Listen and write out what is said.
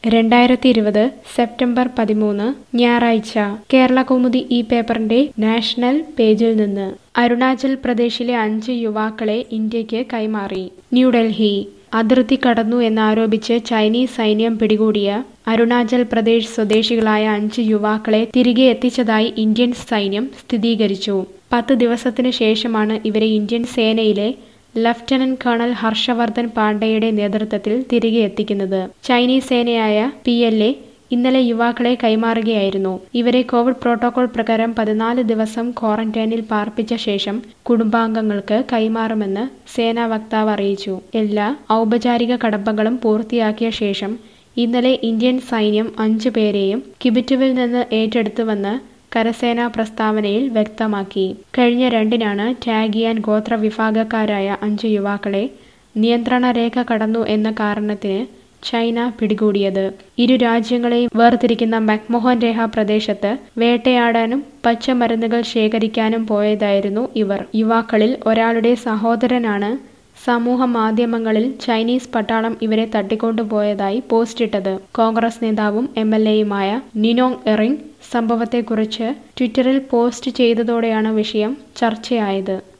രണ്ടായിരത്തി ഇരുപത് സെപ്റ്റംബർ പതിമൂന്ന് ഞായറാഴ്ച കേരള കൗമുദി ഈ പേപ്പറിന്റെ നാഷണൽ പേജിൽ നിന്ന് അരുണാചൽ പ്രദേശിലെ അഞ്ച് യുവാക്കളെ ഇന്ത്യക്ക് കൈമാറി ന്യൂഡൽഹി അതിർത്തി കടന്നു എന്നാരോപിച്ച് ചൈനീസ് സൈന്യം പിടികൂടിയ അരുണാചൽ പ്രദേശ് സ്വദേശികളായ അഞ്ച് യുവാക്കളെ തിരികെ എത്തിച്ചതായി ഇന്ത്യൻ സൈന്യം സ്ഥിരീകരിച്ചു പത്ത് ദിവസത്തിനു ശേഷമാണ് ഇവരെ ഇന്ത്യൻ സേനയിലെ ലഫ്റ്റനന്റ് കേണൽ ഹർഷവർദ്ധൻ പാണ്ഡെയുടെ നേതൃത്വത്തിൽ തിരികെ എത്തിക്കുന്നത് ചൈനീസ് സേനയായ പി എൽ എ ഇന്നലെ യുവാക്കളെ കൈമാറുകയായിരുന്നു ഇവരെ കോവിഡ് പ്രോട്ടോകോൾ പ്രകാരം പതിനാല് ദിവസം ക്വാറന്റൈനിൽ പാർപ്പിച്ച ശേഷം കുടുംബാംഗങ്ങൾക്ക് കൈമാറുമെന്ന് സേനാ വക്താവ് അറിയിച്ചു എല്ലാ ഔപചാരിക കടമ്പകളും പൂർത്തിയാക്കിയ ശേഷം ഇന്നലെ ഇന്ത്യൻ സൈന്യം അഞ്ചു പേരെയും കിബിറ്റുവിൽ നിന്ന് ഏറ്റെടുത്തുവെന്ന് കരസേനാ പ്രസ്താവനയിൽ വ്യക്തമാക്കി കഴിഞ്ഞ രണ്ടിനാണ് ടാഗിയാൻ ഗോത്ര വിഭാഗക്കാരായ അഞ്ച് യുവാക്കളെ നിയന്ത്രണ രേഖ കടന്നു എന്ന കാരണത്തിന് ചൈന പിടികൂടിയത് ഇരു രാജ്യങ്ങളെയും വേർതിരിക്കുന്ന മക്മോഹൻ രേഖ പ്രദേശത്ത് വേട്ടയാടാനും പച്ചമരുന്നുകൾ ശേഖരിക്കാനും പോയതായിരുന്നു ഇവർ യുവാക്കളിൽ ഒരാളുടെ സഹോദരനാണ് സമൂഹ മാധ്യമങ്ങളിൽ ചൈനീസ് പട്ടാളം ഇവരെ തട്ടിക്കൊണ്ടുപോയതായി പോസ്റ്റിട്ടത് കോൺഗ്രസ് നേതാവും എം എൽ എയുമായ നിനോങ് എറിങ് സംഭവത്തെക്കുറിച്ച് ട്വിറ്ററിൽ പോസ്റ്റ് ചെയ്തതോടെയാണ് വിഷയം ചർച്ചയായത്